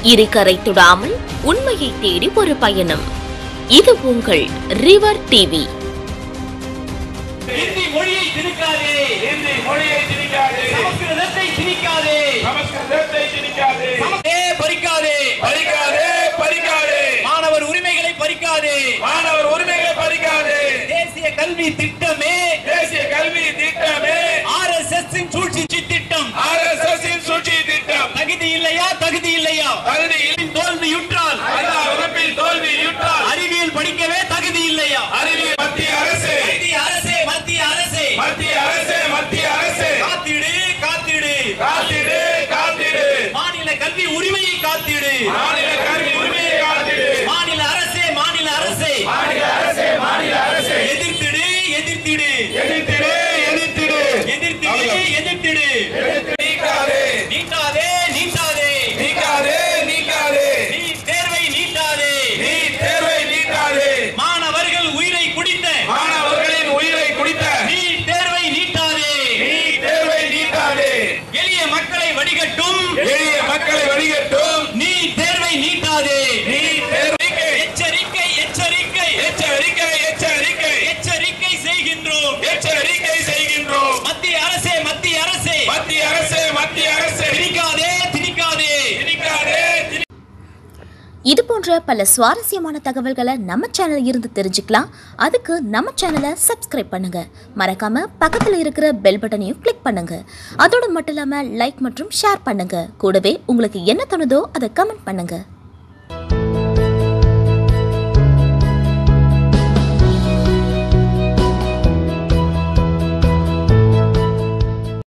இருகரை தொடாமல் உண்மையை தேடி ஒரு பயணம் இது உங்கள் ரிவர் டிவி இந்தி மொழியை திணிக்காதே இந்தி மொழியை திணிக்காதே சமஸ்கிருதத்தை திணிக்காதே சமஸ்கிருதத்தை திணிக்காதே சமஸ்தே பறிக்காதே பறிக்காதே பறிக்காதே மாணவர் உரிமைகளை பறிக்காதே மாணவர் உரிமைகளை பறிக்காதே தேசிய கல்வி திட்டமே தேசிய கல்வி திட்டமே ஆர் எஸ் எஸ் சூழ்ச்சி திட்டம் ஆர்எஸ்எஸ் சூழ்ச்சி திட்டம் தகுதி இல்லையா தகுதி இல்லையா தகுதி இல்லை. தோல்வியுற்றால் ஐந்தாம் வகுப்பில் தோல்வியுற்றால் அறிவியல் படிக்கவே தகுதி இல்லையா அறிவியல் மத்திய அரசு மத்திய அரசே மத்திய அரசே மத்திய அரசு மத்திய அரசு காத்திடு காத்திடு காத்திடு காத்திடு மாநில கல்வி உரிமையை காத்திடு மாநில கல்வி உரிமையை காத்திடு மாநில அரசே மாநில அரசே மாநில அரசு மாநில அரசு எதிர்த்திடு எதிர்த்திடு எதிர்த்திடு எதிர்த்திடு எதிர்த்திடு எதிர்த்திடு நீக்காதே நீட்டாதே நீட்டாதே நீக்காதே நீக்காதே நீ தேர்வை நீட்டாதே நீ தேர்வை நீக்காதே மாணவர்கள் உயிரை குடித்த மாணவர்களின் உயிரை குடித்த நீ தேர்வை நீட்டாதே நீ தேர்வை நீக்காதே எளிய மக்களை வடிகட்டும் எளிய மக்களை வடிகட்டும் நீ தேர்வை நீட்டாதே நீ தேர்வை எச்சரிக்கை எச்சரிக்கை எச்சரிக்கை எச்சரிக்கை எச்சரிக்கை செய்கின்றோம் எச்சரிக்கை செய்கின்றோம் மத்திய அரசே மத்திய அரசே மத்திய அரசு மத்திய அரசு திணிக்காதே திணிக்காதே திணிக்காதே திணி- இது போன்ற பல சுவாரஸ்யமான தகவல்களை நம்ம சேனல்ல இருந்து தெரிஞ்சுக்கலாம் அதுக்கு நம்ம சேனலை சப்ஸ்கிரைப் பண்ணுங்க மறக்காம பக்கத்துல இருக்கிற பெல் பட்டனையும் கிளிக் பண்ணுங்க அதோடு மட்டும் இல்லாம லைக் மற்றும் ஷேர் பண்ணுங்க கூடவே உங்களுக்கு என்ன தோணுதோ அதை கமெண்ட் பண்ணுங்க